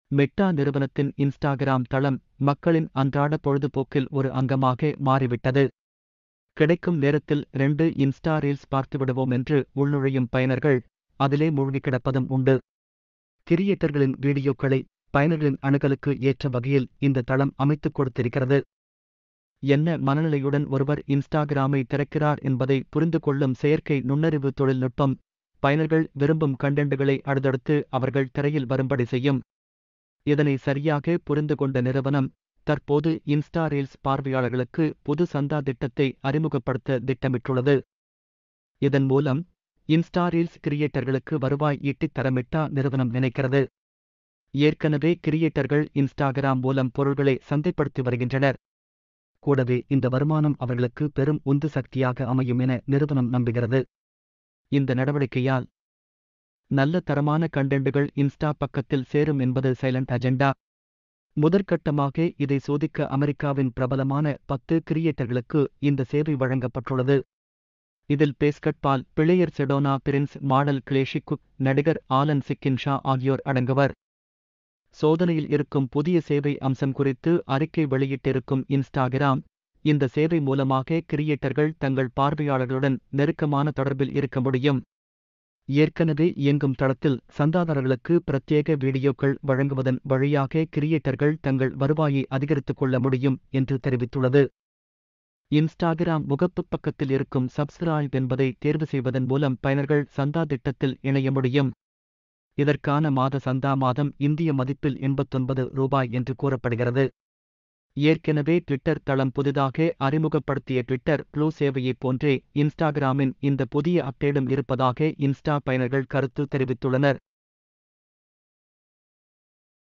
meta நிறுவனத்தின் Instagram தளம் மக்களின் அன்றாட பொழுதுபோக்கில் ஒரு அங்கமாக மாறிவிட்டது கிடைக்கும் நேரத்தில் ரெண்டு இன்ஸ்டா ரீல்ஸ் பார்த்துவிடுவோம் என்று உள்நுழையும் பயனர்கள் அதிலே மூழ்கி கிடப்பதும் உண்டு கிரியேட்டர்களின் வீடியோக்களை பயனர்களின் அணுகலுக்கு ஏற்ற வகையில் இந்த தளம் அமைத்துக் கொடுத்திருக்கிறது என்ன மனநிலையுடன் ஒருவர் இன்ஸ்டாகிராமை திறக்கிறார் என்பதை புரிந்து கொள்ளும் செயற்கை நுண்ணறிவு தொழில்நுட்பம் பயனர்கள் விரும்பும் கண்டென்ட்களை அடுத்தடுத்து அவர்கள் திரையில் வரும்படி செய்யும் இதனை சரியாக புரிந்து கொண்ட நிறுவனம் தற்போது இன்ஸ்டா ரீல்ஸ் பார்வையாளர்களுக்கு புது சந்தா திட்டத்தை அறிமுகப்படுத்த திட்டமிட்டுள்ளது இதன் மூலம் இன்ஸ்டா ரீல்ஸ் கிரியேட்டர்களுக்கு வருவாய் ஈட்டித் தர மெட்டா நிறுவனம் நினைக்கிறது ஏற்கனவே கிரியேட்டர்கள் இன்ஸ்டாகிராம் மூலம் பொருள்களை சந்தைப்படுத்தி வருகின்றனர் கூடவே இந்த வருமானம் அவர்களுக்கு பெரும் உந்து சக்தியாக அமையும் என நிறுவனம் நம்புகிறது இந்த நடவடிக்கையால் நல்ல தரமான கண்டென்ட்டுகள் இன்ஸ்டா பக்கத்தில் சேரும் என்பது சைலண்ட் அஜெண்டா முதற்கட்டமாக இதை சோதிக்க அமெரிக்காவின் பிரபலமான பத்து கிரியேட்டர்களுக்கு இந்த சேவை வழங்கப்பட்டுள்ளது இதில் basketball player Sedona Prince model கிளேஷி குக் நடிகர் ஆலன் சிக்கின் ஷா ஆகியோர் அடங்குவர் சோதனையில் இருக்கும் புதிய சேவை அம்சம் குறித்து அறிக்கை வெளியிட்டிருக்கும் இன்ஸ்டாகிராம் இந்த சேவை மூலமாக கிரியேட்டர்கள் தங்கள் பார்வையாளர்களுடன் நெருக்கமான தொடர்பில் இருக்க முடியும் ஏற்கனவே இயங்கும் தளத்தில் சந்தாதாரர்களுக்கு பிரத்யேக வீடியோக்கள் வழங்குவதன் வழியாக கிரியேட்டர்கள் தங்கள் வருவாயை அதிகரித்துக் கொள்ள முடியும் என்று தெரிவித்துள்ளது இன்ஸ்டாகிராம் முகப்புப் பக்கத்தில் இருக்கும் சப்ஸ்கிரைப் என்பதை தேர்வு செய்வதன் மூலம் பயனர்கள் சந்தா திட்டத்தில் இணைய முடியும் இதற்கான மாத சந்தா மாதம் இந்திய மதிப்பில் எண்பத்தொன்பது ரூபாய் என்று கூறப்படுகிறது ஏற்கனவே ட்விட்டர் தளம் புதிதாக அறிமுகப்படுத்திய ட்விட்டர் ப்ளூ சேவையைப் போன்றே இன்ஸ்டாகிராமின் இந்த புதிய அப்டேடும் இருப்பதாக இன்ஸ்டா பயனர்கள் கருத்து தெரிவித்துள்ளனர்